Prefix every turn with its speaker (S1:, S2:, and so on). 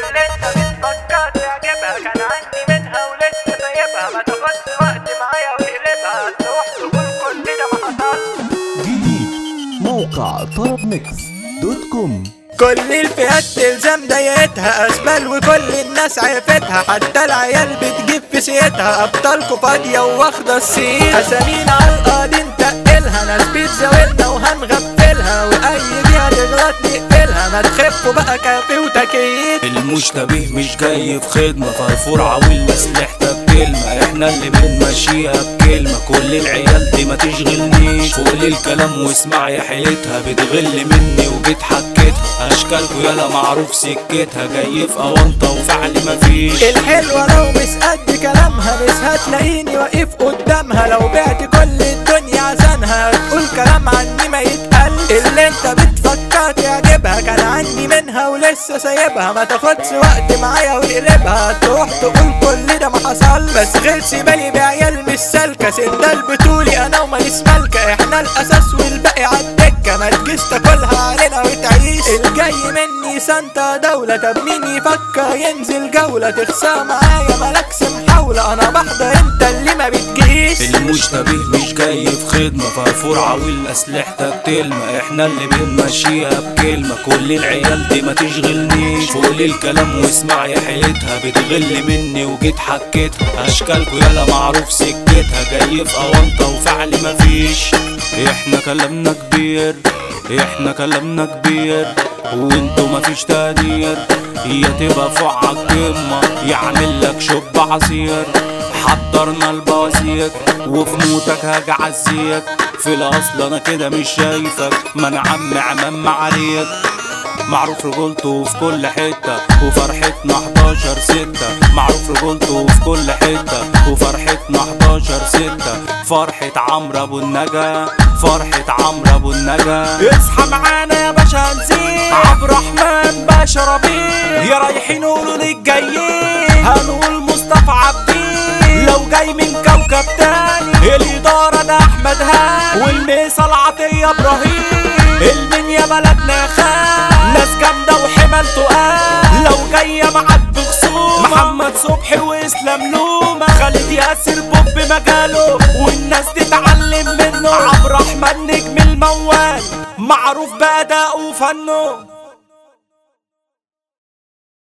S1: اللي انت بتفكر تعجبها كان عندي منها ولسه سايبها ما تاخدش وقت معايا وتقلبها تروح تقول كل ده ما حصلش
S2: جديد موقع طرب ميكس دوت كوم
S1: كل الفئات تلزم دايتها اسبال وكل الناس عرفتها حتى العيال بتجيب في سيتها ابطالكوا فاضية واخدة الصيت اسامينا على القاضي نتقلها ناس بتزاولنا وهنغفلها واي جهة تغلط نقفلها ما تخفوا بقى كافي وتكييف
S3: المشتبه مش جاي في خدمة فرفور عويل مسلحتها بكلمة احنا اللي بنمشيها بكلمة كل العيال دي ما تشغلنيش فوق الكلام واسمع يا حيلتها بتغل مني وجيت حكيتها اشكالكوا يالا معروف سكتها جاي في اوانطة وفعل مفيش
S1: الحلوة لو مش قد كلامها مش هتلاقيني واقف قدامها لو بعت كل الدنيا عشانها تقول كلام عني ما يتقال اللي انت بتفكر تعجبها كان عندي منها ولسه سايبها ما تاخدش وقت معايا وتقلبها تروح تقول كل ده ما حصل بس غلس بالي بعيال مش سالكة سندال بطولي انا وماليش مالكة احنا الاساس والباقي عالدكة ما تجيش تاكلها علينا وتعيش الجاي مني سانتا دولة طب مين يفكر ينزل جولة تخسر معايا مالكش محاولة انا بحضر انت اللي ما بتجيش
S3: المشتبه مش جاي في خدمة فرفور عويل أسلحتها بتلمة احنا اللي بنمشيها بكلمة كل العيال دي ما تشغلنيش فوق الكلام واسمع يا حيلتها بتغل مني وجيت حكيتها أشكالكوا يالا معروف سكتها جاي في أونطة وفعل مفيش احنا كلامنا كبير احنا كلامنا كبير وانتوا مفيش تقدير هي تبقى فوق عالقمة يعمل لك شوب عصير حضرنا البواسيك وفي موتك هاجي اعزيك في الاصل انا كده مش شايفك ما انا عم عمام عليك معروف رجولته في كل حتة وفرحتنا 11 ستة معروف رجولته في كل حتة وفرحتنا 11 ستة فرحة عمرو ابو النجا فرحة عمرو ابو النجا اصحى معانا يا باشا نسيب عبد الرحمن باشا ربيع يا رايحين قولوا للجايين هنقول مصطفى عبدين لو جاي من كوكب تاني الإدارة ده أحمد هاني والميصة عطية إبراهيم المنيا بلدنا خان ناس جامدة وحمل تقال لو جاية معاك بخصوم محمد صبحي وإسلام لومة خالد ياسر بوب مجاله والناس تتعلم منه عبد الرحمن نجم الموال معروف بأداءه وفنه